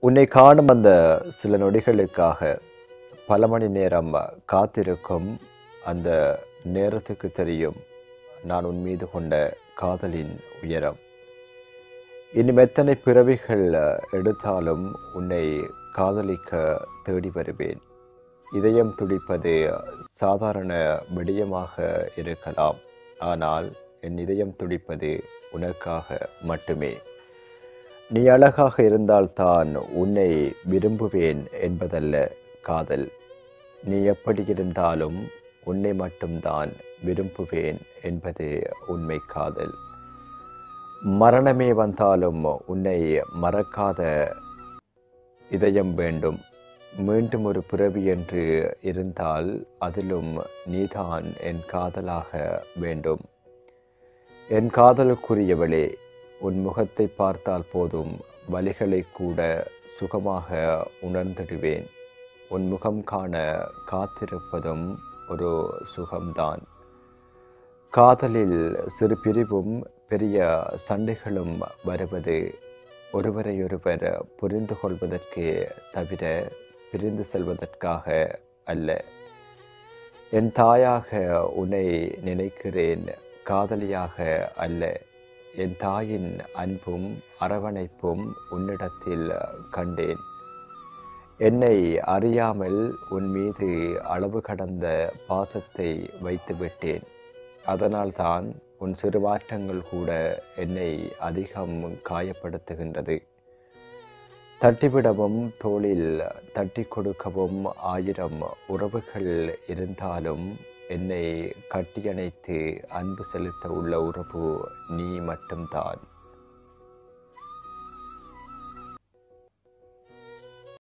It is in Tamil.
உன்னை காணும் அந்த சில நொடிகளுக்காக பல மணி நேரம் காத்திருக்கும் அந்த நேரத்துக்கு தெரியும் நான் உன் மீது கொண்ட காதலின் உயரம் இன்னும் எத்தனை பிறவிகள் எடுத்தாலும் உன்னை காதலிக்க தேடி வருவேன் இதயம் துடிப்பது சாதாரண விடயமாக இருக்கலாம் ஆனால் என் இதயம் துடிப்பது உனக்காக மட்டுமே நீ அழகாக இருந்தால்தான் உன்னை விரும்புவேன் என்பதல்ல காதல் நீ எப்படி இருந்தாலும் உன்னை மட்டும்தான் விரும்புவேன் என்பது உண்மை காதல் மரணமே வந்தாலும் உன்னை மறக்காத இதயம் வேண்டும் மீண்டும் ஒரு பிறவி என்று இருந்தால் அதிலும் நீதான் என் காதலாக வேண்டும் என் காதலுக்குரியவளே உன் முகத்தை பார்த்தால் போதும் வலிகளை கூட சுகமாக உணர்ந்திடுவேன் உன் முகம் காண காத்திருப்பதும் ஒரு சுகம்தான் காதலில் சிறு பிரிவும் பெரிய சண்டைகளும் வருவது ஒருவரையொருவர் புரிந்து கொள்வதற்கே தவிர பிரிந்து செல்வதற்காக அல்ல என் தாயாக உன்னை நினைக்கிறேன் காதலியாக அல்ல என் தாயின் அன்பும் அரவணைப்பும் உன்னிடத்தில் கண்டேன் என்னை அறியாமல் உன் மீது அளவு கடந்த பாசத்தை வைத்துவிட்டேன் அதனால்தான் உன் சிறு மாற்றங்கள் கூட என்னை அதிகம் காயப்படுத்துகின்றது தட்டிவிடவும் தோளில் தட்டி கொடுக்கவும் ஆயிரம் உறவுகள் இருந்தாலும் என்னை கட்டியணைத்து அன்பு செலுத்த உள்ள உறவு நீ மட்டும்தான்